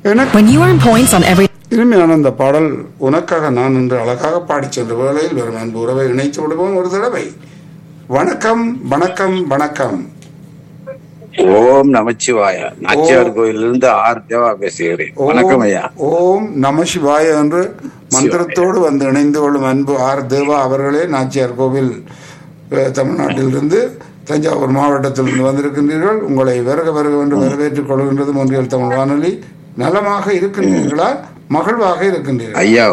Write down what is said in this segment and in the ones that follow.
எனக்கு When you earn points on every இனிமையான அந்த பாடல் உனக்காக நான் என்று அழகாக பாடிச் சென்ற வேளையில் வெறும் அன்பு உறவை இணைத்து விடுவோம் ஒரு தடவை வணக்கம் வணக்கம் வணக்கம் ஓம் நமச்சிவாய நாச்சியார் கோயிலிருந்து ஆர் தேவா பேசுகிறேன் வணக்கம் ஐயா ஓம் நம சிவாய என்று மந்திரத்தோடு வந்து இணைந்து கொள்ளும் அன்பு ஆர் தேவா அவர்களே நாச்சியார் கோவில் அஹ், தமிழ்நாட்டிலிருந்து தஞ்சாவூர் மாவட்டத்திலிருந்து வந்திருக்கின்றீர்கள் உங்களை வருக வருக என்று வரவேற்றுக் கொள்கின்றது மொன்றியல் தமிழ் வானொலி நலமாக இருக்கின்றீர்களா மகிழ்வாக இருக்கின்றீர்கள் ஐயா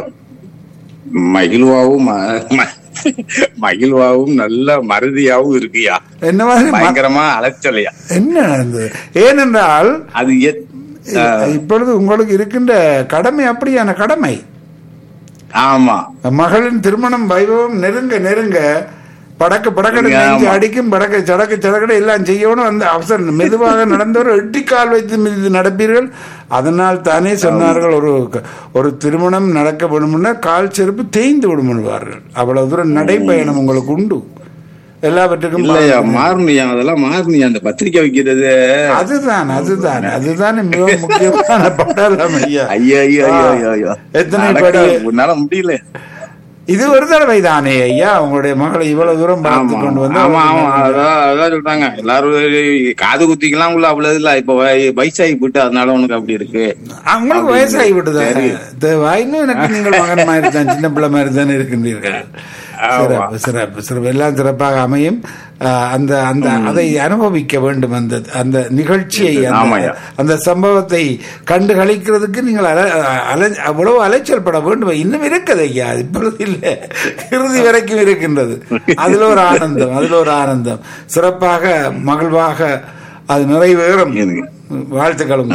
மகிழ்வாவும் ம- ம- மகிழ்வாவும் நல்ல மருதியாவும் இருக்குயா என்ன மாதிரி ம- பயங்கரமா அலைச்சலையா என்ன நடந்தது ஏனென்றால் அது எத்- இப்பொழுது உங்களுக்கு இருக்கின்ற கடமை அப்படியான கடமை ஆமா மகளின் திருமணம் வைபவம் நெருங்க நெருங்க படக்கு படக்கடை ஆமா. நெஞ்சு அடிக்கும் படக்கு சடக்கு சடக்கடை எல்லாம் செய்யணும் அந்த அவசரம் மெதுவாக நடந்தவர் எட்டி கால் வைத்து மீது நடப்பீர்கள் அதனால் தானே சொன்னார்கள் ஒரு ஒரு திருமணம் நடக்க வேணும்னா கால் செருப்பு தேய்ந்து விடும் என்பார்கள் அவ்வளவு தூரம் நடைப்பயணம் உங்களுக்கு உண்டு எல்லாவற்றுக்கும் இல்லையா மாறணியா அதெல்லாம் மாறணியா அந்த பத்திரிக்கை வைக்கிறது அதுதான் அதுதான் அதுதான் மிக முக்கியமான படம் ஐயா ஐயா ஐயா ஐயா ஐயா, ஐயா எத்தனை நடக்க படி- உன்னால முடியல இது ஒரு தடவை தானே ஐயா உங்களுடைய மகளை இவ்வளவு தூரம் பார்த்து ஆமா கொண்டு வந்து ஆமா ஆமா அதான் அதான் சொல்றாங்க எல்லாரும் காது குத்திக்கலாம் உள்ள அவ்வளவு இல்ல இப்ப வய- வயசாகி போயிட்டு அதனால உனக்கு அப்படி இருக்கு உங்களுக்கு வயசாகி விட்டுதா இன்னும் எனக்கு நீங்கள் மகன் மாதிரி தான் சின்ன பிள்ளை மாதிரி தானே இருக்கின்றீர்கள் சிறப்பு சிறப்பு சிறப்பு எல்லாம் சிறப்பாக அமையும் ஆஹ், அந்த அந்த அதை அனுபவிக்க வேண்டும் அந்த அந்த நிகழ்ச்சியை அந்த- ஆமாய்யா. அந்த சம்பவத்தை கண்டு கழிக்கிறதுக்கு நீங்கள் அல அலை அவ்வளவு அலைச்சல் பட வேண்டும் இன்னும் இருக்குது ஐயா இப்பொழுது இல்லை இறுதி வரைக்கும் இருக்கின்றது அதுல ஒரு ஆனந்தம் அதுல ஒரு ஆனந்தம் சிறப்பாக மகிழ்வாக அது நிறைவேறும் வாழ்த்துக்களும்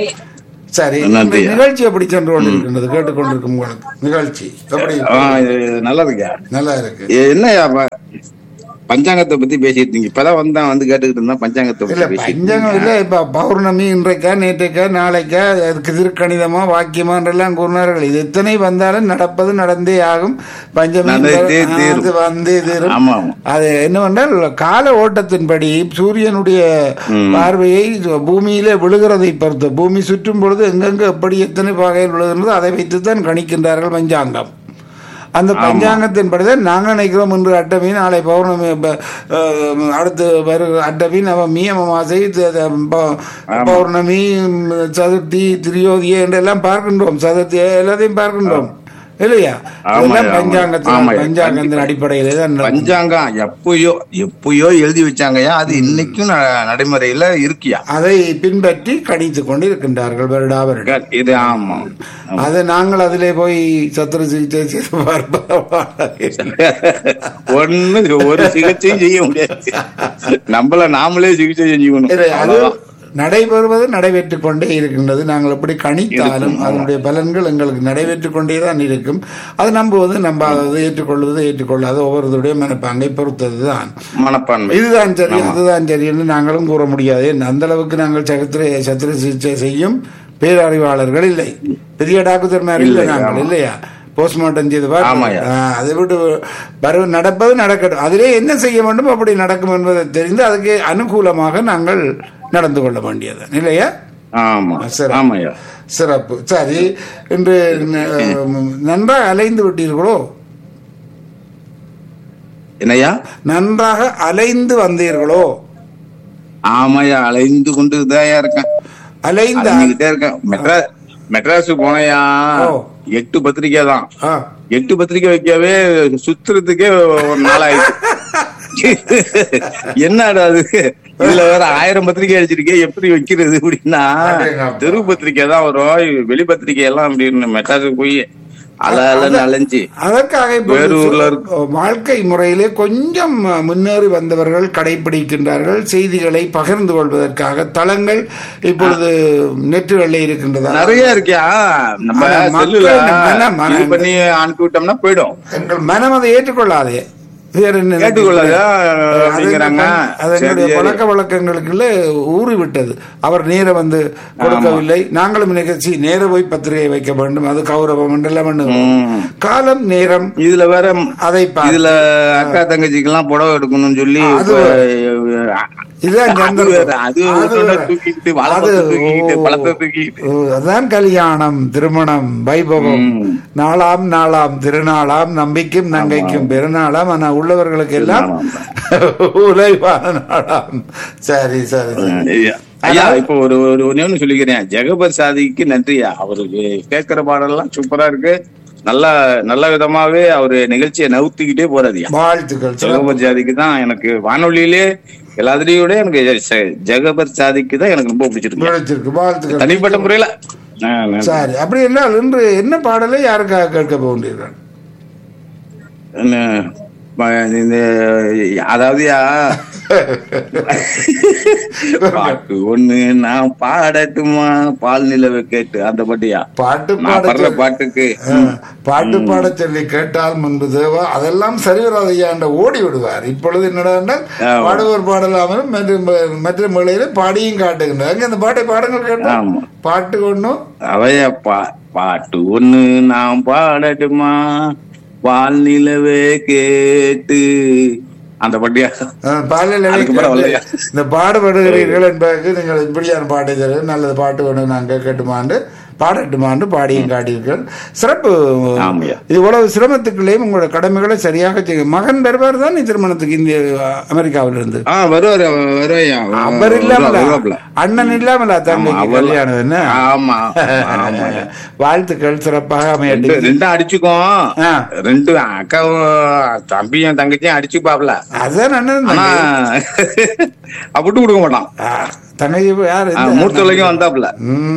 சரி இந்த நன்றி. நிகழ்ச்சி எப்படி சென்று கொண்டிருக்கின்றது கேட்டுக்கொண்டிருக்கும் உங்களுக்கு நிகழ்ச்சி எப்படி ஆ, இது நல்லா இருக்கியா நல்லா இருக்கு என்னய்யா ப- பஞ்சாங்கத்தை பத்தி பேசிட்டு இருந்தீங்க இப்பதான் வந்தேன் வந்து கேட்டுக்கிட்டு இருந்தா பஞ்சாங்கத்தை இல்ல பத்தி பேசிட்டு பஞ்சங்கம் இல்ல இப்ப பௌர்ணமி இன்றைக்கா நேற்றைக்கா நாளைக்கா அதுக்கு திருக்கணிதமா வாக்கியமான்றெல்லாம் கூறினார்கள் இது எத்தனை வந்தாலும் நடப்பது நடந்தே ஆகும் பஞ்சமி நடந்தே ஆ, தீரும். அது வந்தே தீரும் ஆமா, ஆமா. அது என்னவென்றால் கால ஓட்டத்தின்படி சூரியனுடைய பார்வையை பூமியிலே விழுகிறதை பொறுத்து பூமி சுற்றும் பொழுது எங்கெங்க எப்படி எத்தனை வகையில் விழுகின்றதோ அதை வைத்துத்தான் கணிக்கின்றார்கள் பஞ்சாங்கம் அந்த பஞ்சாங்கத்தின்படிதான் நாங்கள் நினைக்கிறோம் இன்று அட்டமி நாளை பௌர்ணமி ப- அஹ், அடுத்து வருகிற அட்டமி நவமி அமாவாசை த- த- ப- பௌர்ணமி ம், சதுர்த்தி திரியோதியை என்றெல்லாம் பார்க்கின்றோம் சதுர்த்தி எல்லாத்தையும் பார்க்கின்றோம் இல்லையா ஆமாய்யா, இதெல்லாம் ஆமாய்யா. பஞ்சாங்கத்தின் ஆமாய்யா, பஞ்சாங்கத்தின் அடிப்படையிலே தான் நடக்கும். பஞ்சாங்கம் எப்பயோ எப்பயோ எழுதி வச்சாங்கய்யா அது இன்னைக்கும் ந- நடைமுறையில இருக்கியா அதை பின்பற்றி கணித்துக் கொண்டு இருக்கின்றார்கள் வருடா வருடம் இது ஆமா அது நாங்கள் அதிலே போய் சத்திர சிகிச்சை செய்து பார்ப்போம் ஒண்ணு ஒரு சிகிச்சையும் செய்ய முடியாது நம்மள நாமளே சிகிச்சை செஞ்சுக்கணும் இது அது அவ்வளவுதான். நடைபெறுவது நடைபெற்றுக் கொண்டே இருக்கின்றது நாங்கள் எப்படி கணித்தாலும் அதனுடைய பலன்கள் எங்களுக்கு நடைபெற்றுக் கொண்டே தான் இருக்கும் அது நம்புவது நம்பாதது ஏற்றுக்கொள்வது ஏற்றுக்கொள்ளாத ஒவ்வொருவருடைய மனப்பாங்கை பொறுத்ததுதான் மனப்பான்மை இதுதான் சரி அதுதான் சரி என்று நாங்களும் கூற முடியாது அந்த அளவுக்கு நாங்கள் சத்திர சத்திர சிகிச்சை செய்யும் பேரறிவாளர்கள் இல்லை பெரிய டாக்டர் மாதிரி இல்லை இல்லை, நாங்கள் ஆமா. இல்லையா போஸ்ட்மார்ட்டம் செய்து பார்த்து, ஆமாய்யா. ஆ, அதை விட்டு வரு நடப்பது நடக்கட்டும் அதிலே என்ன செய்ய வேண்டும் அப்படி நடக்கும் என்பதை தெரிந்து அதுக்கு அனுகூலமாக நாங்கள் நடந்து கொள்ள வேண்டியது இல்லையா ஆமா சரி. ஆமாய்யா சிறப்பு சரி இன்று ந- நன்றாக அலைந்து விட்டீர்களோ என்னய்யா நன்றாக அலைந்து வந்தீர்களோ ஆமாய்யா அலைந்து கொண்டு தான் இருக்கேன் அலைந்த அலைஞ்சுக்கிட்டே இருக்கேன் மெட்ராஸ் மெட்ராஸ் போனையா ஓ. எட்டு பத்திரிக்கை தான் ஆ எட்டு பத்திரிக்கை வைக்கவே சுத்துறதுக்கே ஒரு நாளாயிடுச்சு என்னடா அது இதுல வேற ஆயிரம் பத்திரிக்கை அடிச்சிருக்கே எப்படி வைக்கிறது அப்படின்னா அடேங்கப்பா. தெரு பத்திரிக்கை தான் வரும் வெளி பத்திரிக்கை எல்லாம் அப்படின்னு மெட்ராஸுக்கு போய் அல அலன்னு அலைஞ்சு அதற்காக இப்பொழுது வேலூர்ல சொ- வாழ்க்கை முறையிலே கொஞ்சம் முன்னேறி வந்தவர்கள் கடைபிடிக்கின்றார்கள் செய்திகளை பகிர்ந்து கொள்வதற்காக தளங்கள் இப்பொழுது நெட்டுகளில் இருக்கின்றதா நிறைய இருக்கியா நம்ம ஆனா மக்கள் செல்லுல மன- மன- இது பண்ணி அனுப்பி விட்டோம்னா போயிடும் எங்கள் மனம் அதை ஏற்றுக்கொள்ளாதே வேற என்ன கேட்டுக்கொள்ளதா அது அப்படிங்கிறாங்க அது சரி, என்னுடைய சரி. பழக்க வழக்கங்களுக்குள்ள ஊறி விட்டது அவர் நேர வந்து கொடுக்கவில்லை நாங்களும் நிகழ்ச்சி நேர போய் பத்திரிகை வைக்க வேண்டும் அது கௌரவம் எல்லாம் பண்ணுவோம் ம். காலம் நேரம் இதுல வேற அதை பார்த்து இதுல அக்கா தங்கச்சிக்கு எல்லாம் புடவை எடுக்கணும்னு சொல்லி அது இப்ப, இதுதான் அது சந்தர்ப்பம். வேற, அது அது ஒண்ணு வேற. தூக்கிட்டு அது, வளத்தை தூக்கிட்டு ஓ, பழத்தை தூக்கிட்டு ஓ, அதான் கல்யாணம் திருமணம் வைபவம் ம். நாளாம் நாளாம் திருநாளாம் நம்பிக்கும் நங்கைக்கும் பெருநாளாம் ஆனா உள்ளவர்களுக்கு எல்லாம் உழைவான நாளாம் சரி சரி சரி. ஐயா, ஐயா இப்போ ஒரு ஒரு ஒண்ணே ஒண்ணு சொல்லிக்கிறேன் ஜெகபர் சாதிக்கு நன்றியா அவருக்கு கேட்கிற பாடல்லாம் சூப்பரா இருக்கு நல்ல நல்ல விதமாவே அவரு நிகழ்ச்சியை நவுத்திக்கிட்டே போறாதியா வாழ்த்துக்கள் சிறப்பு. ஜெகபர் சாதிக்கு தான் எனக்கு வானொலியிலே எல்லாத்துலயும் விட எனக்கு ஜெ- ஜெகபர் சாதிக்கு தான் எனக்கு ரொம்ப பிடிச்சிருக்கு பிடிச்சிருக்கு வாழ்த்துக்கள் தனிப்பட்ட முறையில ஆ, நன்றி. சரி அப்படி என்றால் இன்று என்ன பாடலை யாருக்காக கேட்க போகின்றீர்கள் என்ன, ம- இந்த அதாவது பாட்டு ஒண்ணு நான் பாடட்டுமா பால் நிலவை கேட்டு அந்த பாட்டியா பாட்டு நான் பாட படுற பாட்டுக்கு ஆ, பாட்டு பாட சொல்லி கேட்டால் முன்பு தேவா அதெல்லாம் சரிவராதையா என்ற ஓடி விடுவார் இப்பொழுது என்னடா என்றால் ஆமா. பாடுவர் பாடலாமலும் மற்ற மற்ற மொழியில பாடியும் காட்டுகின்றார் அங்க அந்த பாட்டை பாடுங்கள் கேட்டோம் ஆமா. பாட்டு ஒண்ணும் அவைய பா பாட்டு ஒண்ணு நான் பாடட்டுமா பால் நிலவே கேட்டு அந்த பாட்டியா பாடல் அதுக்கு மேல வரலையா? இந்த பாடுபடுகிறீர்கள் என்பதற்கு நீங்கள் இப்படியான பாட்டை தர நல்லது பாட்டு வேணும் நான் கேட்கட்டுமாண்டு பாடட்டுமாண்டு பாடியும் காட்டியிருக்கள் சிறப்பு ஆமாய்யா. இவ்வளவு சிரமத்துக்குள்ளேயும் உங்களோட கடமைகளை சரியாக செய்ய மகன் வருவார் தான் திருமணத்துக்கு இந்திய அமெரிக்காவில இருந்து ஆ வருவாரு வருவாயா அவர் இல்லாமல வருவாப்ல அண்ணன் இல்லாமல தம்பிக்கு அவர் கல்யாணம் என்ன ஆமா ஆமா வாழ்த்துக்கள் சிறப்பாக ரெண்டு அமையட்டும் ரெண்டும் அடிச்சுக்கும் ஆ. ரெண்டு அக்காவும் தம்பியும் தங்கச்சியும் அடிச்சுப்பாப்ல அதான் அண்ணன் ஆனா விட்டு கொடுக்க மாட்டான் ஆ, தங்கச்சி யாரு ஆ, மூத்த வரைக்கும் வந்தாப்ல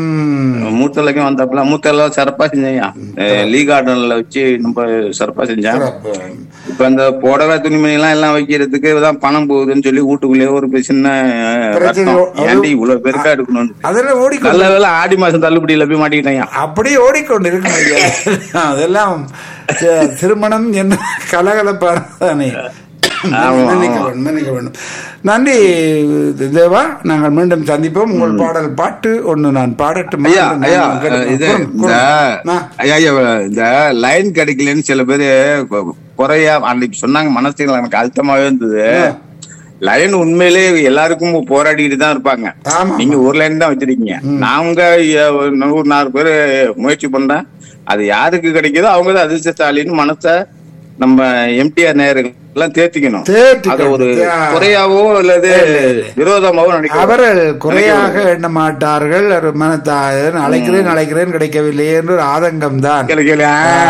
ம் மூத்த வரைக்கும் வந்தாப்ல மூத்த எல்லாம் சிறப்பா செஞ்சேன் லீ கார்டன்ல வச்சு ரொம்ப சிறப்பா செஞ்சேன் சிறப்பு இப்ப அந்த புடவை துணிமணி எல்லாம் எல்லாம் வைக்கிறதுக்கு தான் பணம் போகுதுன்னு சொல்லி வீட்டுக்குள்ளேயே ஒரு சின்ன அஹ், பிரச்சனை. ரத்தம். ஏன்டி இவ்வளவு பெருக்கா எடுக்கணும் அதெல்லாம் ஓடிக்கொண்டு நல்ல வேளை ஆடி மாசம் தள்ளுபடியில போய் மாட்டிக்கிட்டேன் அப்படியே ஓடிக்கொண்டு இருக்கும் ஐயா. அதெல்லாம் தி- திருமணம் என்ன கலகலப்பானே ஆமா, மன்னிக்க ஆமா. வேண்டும் மன்னிக்க வேண்டும் நன்றி தேவா நாங்கள் மீண்டும் சந்திப்போம் உங்கள் பாடல் பாட்டு ஒண்ணு நான் பாடட்டுமா ஐயா என்று ஐயா நான் கேட்டுக்கொள்கிறேன். இது கூறுங்க, இந்த கூறுங்க. ஆ, ஐயா ஐயா இந்த லைன் கிடைக்கலன்னு சில பேரு கொ- குறையா அன்னைக்கு சொன்னாங்க மனசுல எனக்கு அழுத்தமாவே இருந்தது லைன் உண்மையிலே எல்லாருக்கும் போராடிட்டு தான் இருப்பாங்க ஆமா நீங்க ஒரு லைன் தான் வச்சிருக்கீங்க நாங்க எ- ஒரு நூறு நாலு பேர் முயற்சி பண்றேன் அது யாருக்கு கிடைக்குதோ அவங்க தான் அதிர்ஷ்டசாலின்னு மனச நம்ம எம்டிஆர் நேயர்கள் எல்லாம் தேர்த்திக்கணும் தேர்த்திக்கணும். அத ஒரு ஆ. குறையாவோ அல்லது விரோதமாவோ நினைக்க அவர்கள் குறையாக எண்ண மாட்டார்கள் ஒரு மனத்தாயன் அழைக்கிறேன் அழைக்கிறேன் கிடைக்கவில்லையே என்று ஒரு ஆதங்கம் தான் கிடைக்கல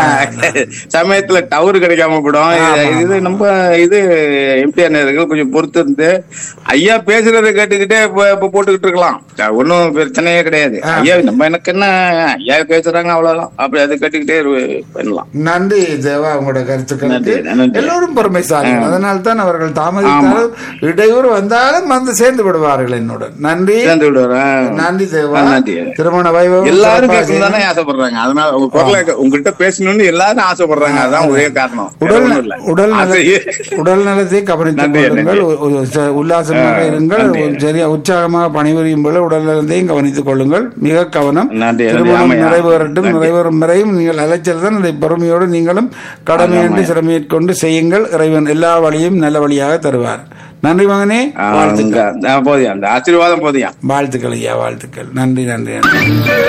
சமயத்துல டவர் கிடைக்காம போடும் இது- இது நம்ம இது எம்டிஆர் நேர்கள் கொஞ்சம் பொறுத்து இருந்து ஐயா பேசுறதை கேட்டுக்கிட்டே இப்ப இப்ப போட்டுக்கிட்டு இருக்கலாம் ஒன்னும் பிரச்சனையே கிடையாது ஐயா நம்ம எனக்கு என்ன ஐயா பேசுறாங்க அவ்வளவுதான் அப்படி அதை கேட்டுக்கிட்டே இரு- பண்ணலாம் நன்றி தேவா உங்களோட கருத்துக்களுக்கு நன்றி, நன்றி. எல்லோரும் பொறுமைசாலி அதனால் தான் அவர்கள் தாமதித்தாலும் இடையூறு வந்தாலும் வந்து சேர்ந்து விடுவார்கள் என்னுடன் நன்றி சேர்ந்து விடுறேன் நன்றி தேவா நன்றி. திருமண வைபவம் எல்லாரும் சிறப்பாக பேசணும் தானே ஆசைப்படுறாங்க அதனால உங்க குரல உங்ககிட்ட பேசணும்னு எல்லாரும் ஆசைப்படுறாங்க அதான் ஒரே காரணம் வேற உடல் ஒண்ணும் இல்ல. உடல் நல ஆசையே. உடல் நலத்தை கவனித்துக் நன்றி, கொள்ளுங்கள் ஒரு- ஒரு ச- உல்லாசமாக இருங்கள் நன்றி. ஒரு சரியா உற்சாகமாக பணிபுரியும் போல உடல் நலத்தையும் கவனித்துக் கொள்ளுங்கள் மிக கவனம் நன்றி, நன்றி. திருமணம் ஆமாய்யா. நிறைவேறட்டும் நன்றி. நிறைவேறும் வரையும் நீங்கள் அலைச்சல் தான் அதை பொறுமையோடு நீங்களும் கடமையின்றி சிரமையேற்கொண்டு செய்யுங்கள் இறைவன் எல்லா வழியும் நல்ல வழியாக தருவார் நன்றி மகனே ஆ, வாழ்த்துக்கள் இந்த- ஆ, போதும் அந்த ஆசீர்வாதம் போதும் வாழ்த்துக்கள் ஐயா வாழ்த்துக்கள் நன்றி நன்றி நன்றி